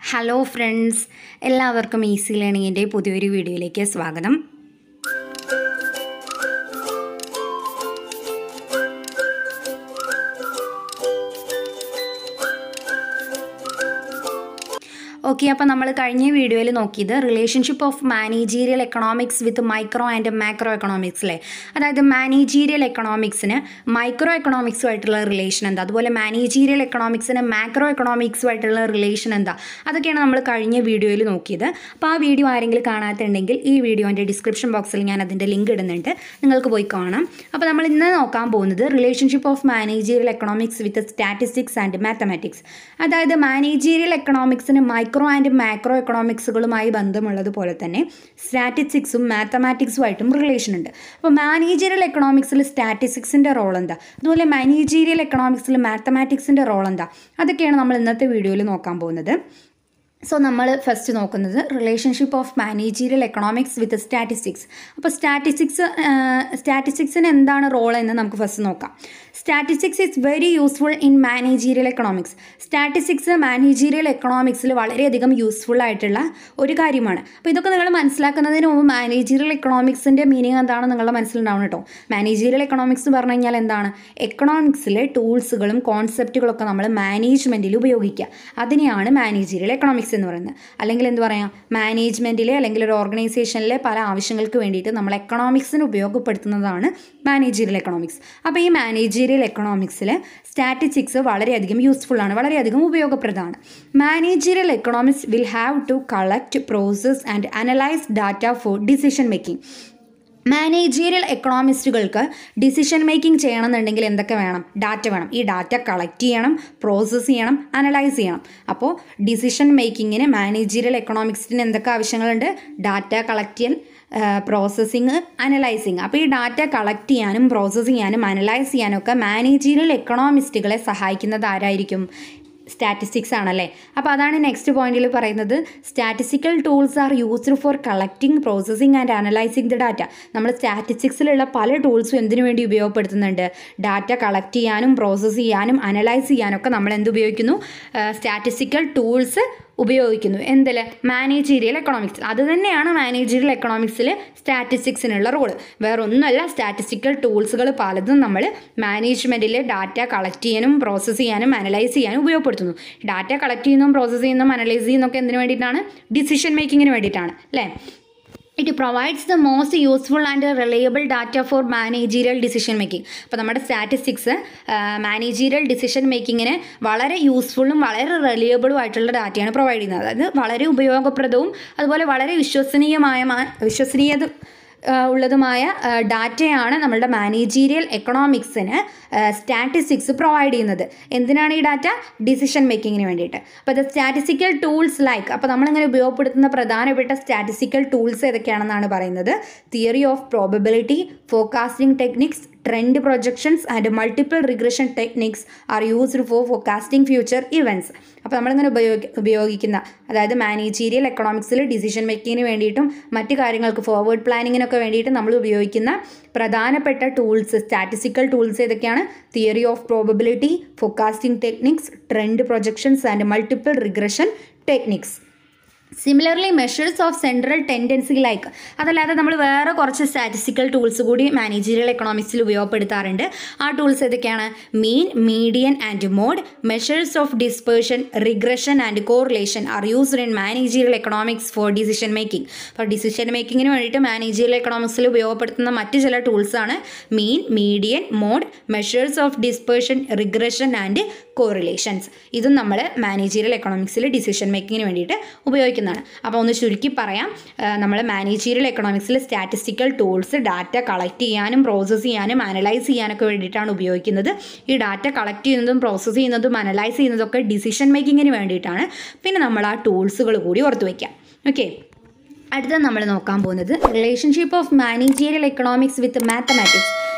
hello friends എല്ലാവർക്കും easy ലേണിങ്ങിൻ്റെ പുതിയൊരു വീഡിയോയിലേക്ക് സ്വാഗതം ഓക്കെ അപ്പോൾ നമ്മൾ കഴിഞ്ഞ വീഡിയോയിൽ നോക്കിയത് relationship of managerial economics with micro and macro economics അല്ലേ അതായത് മാനേജീരിയൽ എക്കണോമിക്സിന് മൈക്രോ എക്കണോമിക്സുമായിട്ടുള്ള റിലേഷൻ എന്താ അതുപോലെ മാനേജീരിയൽ എക്കണോമിക്സിന് മാക്രോ എക്കണോമിക്സുമായിട്ടുള്ള റിലേഷൻ എന്താ അതൊക്കെയാണ് നമ്മൾ കഴിഞ്ഞ വീഡിയോയിൽ നോക്കിയത് അപ്പോൾ ആ വീഡിയോ ആരെങ്കിലും കാണാത്തുണ്ടെങ്കിൽ ഈ വീഡിയോൻ്റെ ഡിസ്ക്രിപ്ഷൻ ബോക്സിൽ ഞാൻ അതിൻ്റെ ലിങ്ക് ഇടുന്നുണ്ട് നിങ്ങൾക്ക് പോയി കാണാം അപ്പോൾ നമ്മൾ ഇന്ന് നോക്കാൻ പോകുന്നത് relationship of managerial economics with statistics and mathematics അതായത് മാനേജീരിയൽ എക്കണോമിക്സിന് മൈക്രോ ആൻഡ് മാക്രോ എക്കണോമിക്സുകളുമായി ബന്ധമുള്ളതുപോലെ തന്നെ സ്റ്റാറ്റിസ്റ്റിക്സും മാത്തമാറ്റിക്സുമായിട്ടും റിലേഷൻ ഉണ്ട് അപ്പോൾ മാനേജീരിയൽ എക്കണോമിക്സിൽ സ്റ്റാറ്റിസ്റ്റിക്സിൻ്റെ റോൾ എന്താ അതുപോലെ മാനേജീരിയൽ എക്കണോമിക്സിൽ മാത്തമാറ്റിക്സിൻ്റെ റോൾ എന്താ അതൊക്കെയാണ് നമ്മൾ ഇന്നത്തെ വീഡിയോയിൽ നോക്കാൻ പോകുന്നത് സോ നമ്മൾ ഫസ്റ്റ് നോക്കുന്നത് relationship of managerial economics with statistics അപ്പോൾ സ്റ്റാറ്റിസ്റ്റിക്സ് സ്റ്റാറ്റിസ്റ്റിക്സിന് എന്താണ് റോൾ എന്ന് നമുക്ക് ഫസ്റ്റ് നോക്കാം statistics is very useful in managerial economics statistics managerial എക്കണോമിക്സിൽ വളരെയധികം യൂസ്ഫുൾ ആയിട്ടുള്ള ഒരു കാര്യമാണ് അപ്പോൾ ഇതൊക്കെ നിങ്ങൾ മനസ്സിലാക്കുന്നതിന് മുമ്പ് മാനേജീരിയൽ എക്കണോമിക്സിൻ്റെ മീനിങ് എന്താണെന്ന് നിങ്ങളുടെ മനസ്സിലുണ്ടാവണം കേട്ടോ മാനേജീരിയൽ എക്കണോമിക്സ് പറഞ്ഞു കഴിഞ്ഞാൽ എന്താണ് എക്കണോമിക്സിലെ ടൂൾസുകളും കോൺസെപ്റ്റുകളൊക്കെ നമ്മൾ മാനേജ്മെൻറ്റിൽ ഉപയോഗിക്കുക അതിനെയാണ് മാനേജീരിയൽ എക്കണോമിക്സ് എന്ന് പറയുന്നത് അല്ലെങ്കിൽ എന്ത് പറയാം മാനേജ്മെൻറ്റിലെ അല്ലെങ്കിൽ ഒരു ഓർഗനൈസേഷനിലെ പല ആവശ്യങ്ങൾക്ക് വേണ്ടിയിട്ട് നമ്മൾ എക്കണോമിക്സിന് ഉപയോഗപ്പെടുത്തുന്നതാണ് മാനേജീരിയൽ എക്കണോമിക്സ് അപ്പോൾ ഈ മാനേജീരിയൽ എക്കണോമിക്സിൽ സ്റ്റാറ്റിസ്റ്റിക്സ് വളരെയധികം യൂസ്ഫുൾ ആണ് വളരെയധികം ഉപയോഗപ്രദമാണ് managerial economics will have to collect process and analyse data for decision making managerial എക്കണോമിസ്റ്റുകൾക്ക് ഡിസിഷൻ മേക്കിംഗ് ചെയ്യണമെന്നുണ്ടെങ്കിൽ എന്തൊക്കെ വേണം ഡാറ്റ വേണം ഈ ഡാറ്റ കളക്ട് ചെയ്യണം പ്രോസസ്സ് ചെയ്യണം അനലൈസ് ചെയ്യണം അപ്പോൾ ഡിസിഷൻ മേക്കിങ്ങിന് മാനേജീരിയൽ എക്കണോമിക്സിന് എന്തൊക്കെ ആവശ്യങ്ങളുണ്ട് ഡാറ്റ കളക്ട് ചെയ്യൽ പ്രോസസ്സിങ് അനലൈസിങ് അപ്പോൾ ഈ ഡാറ്റ കളക്ട് ചെയ്യാനും പ്രോസസ്സ് ചെയ്യാനും അനലൈസ് ചെയ്യാനും ഒക്കെ മാനേജീരിയൽ എക്കണോമിസ്റ്റുകളെ സഹായിക്കുന്നത് ആരായിരിക്കും സ്റ്റാറ്റിസ്റ്റിക്സ് ആണല്ലേ അപ്പോൾ അതാണ് നെക്സ്റ്റ് പോയിന്റിൽ പറയുന്നത് statistical tools are used for collecting processing and analysing the data നമ്മൾ സ്റ്റാറ്റിസ്റ്റിക്സിലുള്ള പല ടൂൾസും എന്തിനു വേണ്ടി ഉപയോഗപ്പെടുത്തുന്നുണ്ട് ഡാറ്റ കളക്ട് ചെയ്യാനും പ്രോസസ്സ് ചെയ്യാനും അനലൈസ് ചെയ്യാനൊക്കെ നമ്മൾ എന്ത് ഉപയോഗിക്കുന്നു സ്റ്റാറ്റിസ്റ്റിക്കൽ ടൂൾസ് ഉപയോഗിക്കുന്നു എന്തിൽ മാനേജീരിയൽ എക്കണോമിക്സ് അത് തന്നെയാണ് മാനേജീരിയൽ എക്കണോമിക്സിൽ സ്റ്റാറ്റിസ്റ്റിക്സിനുള്ള റോള് വേറെ ഒന്നുമല്ല സ്റ്റാറ്റിസ്റ്റിക്കൽ ടൂൾസുകൾ പലതും നമ്മൾ മാനേജ്മെൻറ്റിൽ ഡാറ്റ കളക്ട് ചെയ്യാനും പ്രോസസ്സ് ചെയ്യാനും അനലൈസ് ചെയ്യാനും ഉപയോഗപ്പെടുത്തുന്നു ഡാറ്റ കളക്ട് ചെയ്യുന്നതും പ്രോസസ്സ് ചെയ്യുന്നതും അനലൈസ് ചെയ്യുന്നതൊക്കെ എന്തിനു വേണ്ടിയിട്ടാണ് ഡിസിഷൻ മേക്കിങ്ങിന് വേണ്ടിയിട്ടാണ് അല്ലേ it provides the most useful and reliable data for managerial decision making അപ്പോൾ നമ്മുടെ സ്റ്റാറ്റിസ്റ്റിക്സ് മാനേജീരിയൽ ഡിസിഷൻ മേക്കിങ്ങിന് വളരെ യൂസ്ഫുള്ളും വളരെ റിലയബിളും ആയിട്ടുള്ള ഡാറ്റയാണ് പ്രൊവൈഡ് ചെയ്യുന്നത് അതായത് വളരെ ഉപയോഗപ്രദവും അതുപോലെ വളരെ വിശ്വസനീയമായ വിശ്വസനീയത ഉള്ളതുമായ ഡാറ്റയാണ് നമ്മളുടെ മാനേജീരിയൽ എക്കണോമിക്സിന് സ്റ്റാറ്റിസ്റ്റിക്സ് പ്രൊവൈഡ് ചെയ്യുന്നത് എന്തിനാണ് ഈ ഡാറ്റ ഡിസിഷൻ മേക്കിങ്ങിന് വേണ്ടിയിട്ട് അപ്പോൾ ദ സ്റ്റാറ്റിസ്റ്റിക്കൽ ടൂൾസ് ലൈക്ക് അപ്പോൾ നമ്മളിങ്ങനെ ഉപയോഗപ്പെടുത്തുന്ന പ്രധാനപ്പെട്ട സ്റ്റാറ്റിസ്റ്റിക്കൽ ടൂൾസ് ഏതൊക്കെയാണെന്നാണ് പറയുന്നത് theory of probability forecasting techniques trend projections and multiple regression techniques are used for forecasting future events അപ്പോൾ നമ്മളിങ്ങനെ ഉപയോഗി ഉപയോഗിക്കുന്ന അതായത് മാനേജീരിയൽ എക്കണോമിക്സിൽ ഡിസിഷൻ മേക്കിങ്ങിന് വേണ്ടിയിട്ടും മറ്റ് കാര്യങ്ങൾക്ക് ഫോർവേഡ് പ്ലാനിങ്ങിനൊക്കെ വേണ്ടിയിട്ട് നമ്മൾ ഉപയോഗിക്കുന്ന പ്രധാനപ്പെട്ട ടൂൾസ് സ്റ്റാറ്റിസ്റ്റിക്കൽ ടൂൾസ് ഏതൊക്കെയാണ് theory of probability forecasting techniques trend projections and multiple regression techniques similarly measures of central tendency like അതല്ലാതെ നമ്മൾ വേറെ കുറച്ച് സ്റ്റാറ്റിസ്റ്റിക്കൽ ടൂൾസ് കൂടി മാനേജീരിയൽ എക്കണോമിക്സിൽ ഉപയോഗപ്പെടുത്താറുണ്ട് ആ ടൂൾസ് ഏതൊക്കെയാണ് mean median and mode measures of dispersion regression and correlation are used in managerial economics for decision making അപ്പോൾ ഡിസിഷൻ മേക്കിങ്ങിന് വേണ്ടിയിട്ട് മാനേജീരിയൽ എക്കണോമിക്സിൽ ഉപയോഗപ്പെടുത്തുന്ന മറ്റ് ചില ടൂൾസാണ് mean median mode measures of dispersion regression and correlations ഇതും നമ്മൾ മാനേജീരിയൽ എക്കണോമിക്സിൽ ഡിസിഷൻ മേക്കിങ്ങിന് വേണ്ടിയിട്ട് ഉപയോഗിക്കുന്നതാണ് അപ്പോൾ ഒന്ന് ചുരുക്കി പറയാം നമ്മൾ മാനേജീരിയൽ എക്കണോമിക്സിൽ സ്റ്റാറ്റിസ്റ്റിക്കൽ ടൂൾസ് ഡാറ്റ കളക്ട് ചെയ്യാനും പ്രോസസ്സ് ചെയ്യാനും അനലൈസ് ചെയ്യാനൊക്കെ വേണ്ടിയിട്ടാണ് ഉപയോഗിക്കുന്നത് ഈ ഡാറ്റ കളക്ട് ചെയ്യുന്നതും പ്രോസസ്സ് ചെയ്യുന്നതും അനലൈസ് ചെയ്യുന്നതൊക്കെ ഡിസിഷൻ മേക്കിങ്ങിന് വേണ്ടിയിട്ടാണ് പിന്നെ നമ്മൾ ആ ടൂൾസുകൾ കൂടി ഓർത്ത് വയ്ക്കാം ഓക്കെ അടുത്ത നമ്മൾ നോക്കാൻ പോകുന്നത് relationship of managerial economics with mathematics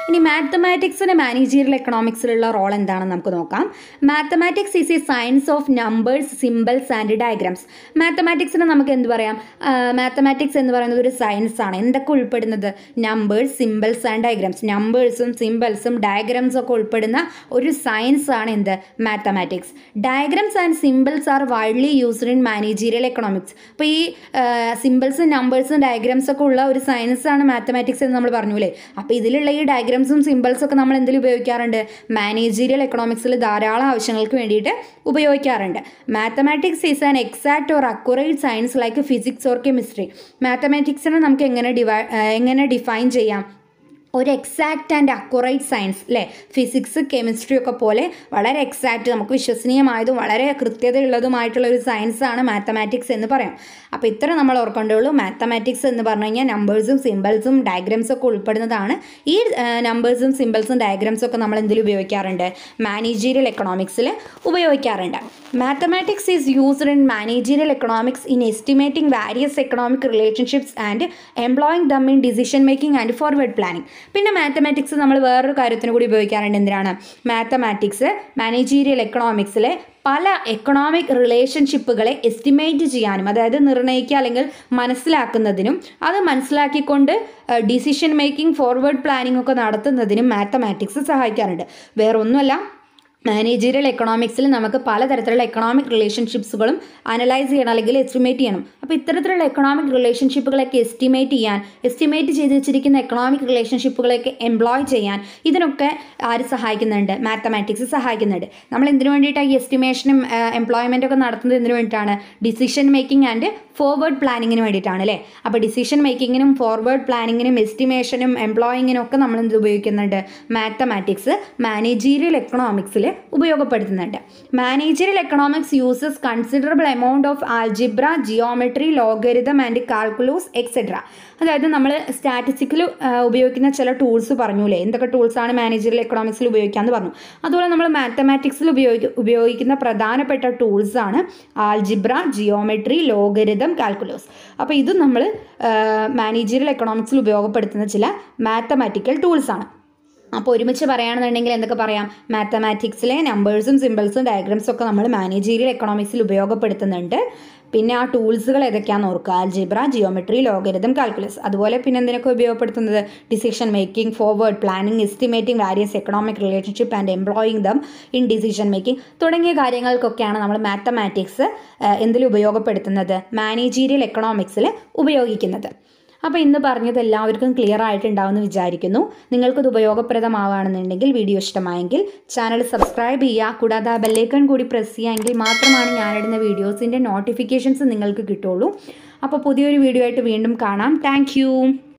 ഇനി മാത്തമാറ്റിക്സിൻ്റെ മാനേജീരിയൽ എക്കണോമിക്സിലുള്ള റോൾ എന്താണെന്ന് നമുക്ക് നോക്കാം mathematics is a science of numbers symbols and diagrams മാത്തമാറ്റിക്സിന് നമുക്ക് എന്ത് പറയാം മാത്തമാറ്റിക്സ് എന്ന് പറയുന്നത് ഒരു സയൻസ് ആണ് എന്തൊക്കെ ഉൾപ്പെടുന്നത് നമ്പേഴ്സ് സിമ്പിൾസ് ആൻഡ് ഡയഗ്രാംസ് നമ്പേഴ്സും സിമ്പിൾസും ഡയഗ്രാംസും ഒക്കെ ഉൾപ്പെടുന്ന ഒരു സയൻസ് ആണ് എന്ത് mathematics diagrams and symbols are widely used in managerial economics അപ്പോൾ ഈ സിമ്പിൾസും നമ്പേഴ്സും ഡയഗ്രാംസ് ഒക്കെ ഉള്ള ഒരു സയൻസ് ആണ് മാത്തമാറ്റിക്സ് എന്ന് നമ്മൾ പറഞ്ഞു അല്ലേ അപ്പോൾ ഇതിലുള്ള ഈ ഡയഗ്രാംസും സിമ്പിൾസും ഒക്കെ നമ്മൾ എന്തിൽ ഉപയോഗിക്കാറുണ്ട് മാനേജീരിയൽ എക്കണോമിക്സിൽ ധാരാളം ആവശ്യങ്ങൾക്ക് വേണ്ടിയിട്ട് ഉപയോഗിക്കാറുണ്ട് mathematics is an exact or accurate science like physics or chemistry മാത്തമാറ്റിക്സിനെ നമുക്ക് എങ്ങനെ ഡിവൈ എങ്ങനെ ഡിഫൈൻ ചെയ്യാം ഒരു എക്സാക്റ്റ് ആൻഡ് അക്യുറേറ്റ് സയൻസ് അല്ലേ ഫിസിക്സ് കെമിസ്ട്രി ഒക്കെ പോലെ വളരെ എക്സാക്റ്റ് നമുക്ക് വിശ്വസനീയമായതും വളരെ കൃത്യതയുള്ളതുമായിട്ടുള്ള ഒരു സയൻസ് ആണ് മാത്തമാറ്റിക്സ് എന്ന് പറയാം അപ്പോൾ ഇത്ര നമ്മൾ ഓർക്കേണ്ടുള്ളൂ മാത്തമാറ്റിക്സ് എന്ന് പറഞ്ഞു കഴിഞ്ഞാൽ നമ്പേഴ്സും സിമ്പിൾസും ഡയഗ്രാംസും ഒക്കെ ഉൾപ്പെടുന്നതാണ് ഈ നമ്പേഴ്സും സിമ്പിൾസും ഡയഗ്രാംസും ഒക്കെ നമ്മൾ എന്തിൽ ഉപയോഗിക്കാറുണ്ട് മാനേജീരിയൽ എക്കണോമിക്സിൽ ഉപയോഗിക്കാറുണ്ട് mathematics is used in managerial economics in estimating various economic relationships and employing them in decision making and forward planning പിന്നെ മാത്തമാറ്റിക്സ് നമ്മൾ വേറൊരു കാര്യത്തിന് കൂടി ഉപയോഗിക്കാറുണ്ട് എന്തിനാണ് മാത്തമാറ്റിക്സ് മാനേജീരിയൽ എക്കണോമിക്സിലെ പല എക്കണോമിക് റിലേഷൻഷിപ്പുകളെ എസ്റ്റിമേറ്റ് ചെയ്യാനും അതായത് നിർണ്ണയിക്കുക അല്ലെങ്കിൽ മനസ്സിലാക്കുന്നതിനും അത് മനസ്സിലാക്കിക്കൊണ്ട് ഡിസിഷൻ മേക്കിംഗ് ഫോർവേഡ് പ്ലാനിംഗ് ഒക്കെ നടത്തുന്നതിനും മാത്തമാറ്റിക്സ് സഹായിക്കാറുണ്ട് വേറൊന്നുമല്ല മാനേജീരിയൽ എക്കണോമിക്സിൽ നമുക്ക് പലതരത്തിലുള്ള എക്കണോമിക് റിലേഷൻഷിപ്സുകളും അനലൈസ് ചെയ്യണം അല്ലെങ്കിൽ എസ്റ്റിമേറ്റ് ചെയ്യണം അപ്പോൾ ഇത്തരത്തിലുള്ള എക്കണോമിക് റിലേഷൻഷിപ്പുകളൊക്കെ എസ്റ്റിമേറ്റ് ചെയ്യാൻ എസ്റ്റിമേറ്റ് ചെയ്ത് വെച്ചിരിക്കുന്ന എക്കണോമിക് റിലേഷൻഷിപ്പുകളൊക്കെ എംപ്ലോയ് ചെയ്യാൻ ഇതിനൊക്കെ ആര് സഹായിക്കുന്നുണ്ട് മാത്തമാറ്റിക്സ് സഹായിക്കുന്നുണ്ട് നമ്മൾ എന്തിനു വേണ്ടിയിട്ടാണ് ഈ എസ്റ്റിമേഷനും എംപ്ലോയ്മെൻ്റ് ഒക്കെ നടത്തുന്നത് എന്തിനു വേണ്ടിയിട്ടാണ് ഡിസിഷൻ മേക്കിംഗ് ആൻഡ് ഫോർവേഡ് പ്ലാനിങ്ങിന് വേണ്ടിയിട്ടാണ് അല്ലേ അപ്പോൾ ഡിസിഷൻ മേക്കിങ്ങിനും ഫോർവേഡ് പ്ലാനിങ്ങിനും എസ്റ്റിമേഷനും എംപ്ലോയിങ്ങിനും ഒക്കെ നമ്മൾ എന്ത് ഉപയോഗിക്കുന്നുണ്ട് മാത്തമാറ്റിക്സ് മാനേജീരിയൽ എക്കണോമിക്സിൽ ഉപയോഗപ്പെടുത്തുന്നുണ്ട് managerial economics uses considerable amount of algebra geometry logarithm and calculus etcetera അതായത് നമ്മൾ സ്റ്റാറ്റിസ്റ്റിക്കിൽ ഉപയോഗിക്കുന്ന ചില ടൂൾസ് പറഞ്ഞൂലേ എന്തൊക്കെ ടൂൾസാണ് മാനേജറിയൽ എക്കണോമിക്സിൽ ഉപയോഗിക്കാമെന്ന് പറഞ്ഞു അതുപോലെ നമ്മൾ മാത്തമാറ്റിക്സിൽ ഉപയോഗി ഉപയോഗിക്കുന്ന പ്രധാനപ്പെട്ട ടൂൾസാണ് ആൽജിബ്ര ജിയോമെട്രി ലോഗരിതം കാൽക്കുലസ് അപ്പോൾ ഇതും നമ്മൾ മാനേജറിയൽ എക്കണോമിക്സിൽ ഉപയോഗപ്പെടുത്തുന്ന ചില മാത്തമാറ്റിക്കൽ ടൂൾസാണ് അപ്പോൾ ഒരുമിച്ച് പറയുകയാണെന്നുണ്ടെങ്കിൽ എന്തൊക്കെ പറയാം മാത്തമാറ്റിക്സിലെ നമ്പേഴ്സും സിമ്പിൾസും ഡയഗ്രാംസും ഒക്കെ നമ്മൾ മാനേജീരിയൽ എക്കണോമിക്സിൽ ഉപയോഗപ്പെടുത്തുന്നുണ്ട് പിന്നെ ആ ടൂൾസുകൾ ഏതൊക്കെയാണെന്ന് ഓർക്കുക ആൽജിബ്ര ജിയോമെട്രി ലോഗരിതം കാൽക്കുലസ് അതുപോലെ പിന്നെ എന്തിനൊക്കെ ഉപയോഗപ്പെടുത്തുന്നത് decision making forward planning estimating various economic relationship and employing them in decision making തുടങ്ങിയ കാര്യങ്ങൾക്കൊക്കെയാണ് നമ്മൾ മാത്തമാറ്റിക്സ് എന്തിൽ ഉപയോഗപ്പെടുത്തുന്നത് മാനേജീരിയൽ എക്കണോമിക്സിൽ ഉപയോഗിക്കുന്നത് അപ്പോൾ ഇന്ന് പറഞ്ഞത് എല്ലാവർക്കും ക്ലിയർ ആയിട്ടുണ്ടാവുമെന്ന് വിചാരിക്കുന്നു നിങ്ങൾക്കത് ഉപയോഗപ്രദമാവുകയാണെന്നുണ്ടെങ്കിൽ വീഡിയോ ഇഷ്ടമായെങ്കിൽ ചാനൽ സബ്സ്ക്രൈബ് ചെയ്യുക കൂടാതെ ആ ബെല്ലൈക്കൺ കൂടി പ്രസ് ചെയ്യുകയെങ്കിൽ മാത്രമാണ് ഞാനിടുന്ന വീഡിയോസിൻ്റെ നോട്ടിഫിക്കേഷൻസ് നിങ്ങൾക്ക് കിട്ടുള്ളൂ അപ്പോൾ പുതിയൊരു വീഡിയോ ആയിട്ട് വീണ്ടും കാണാം താങ്ക്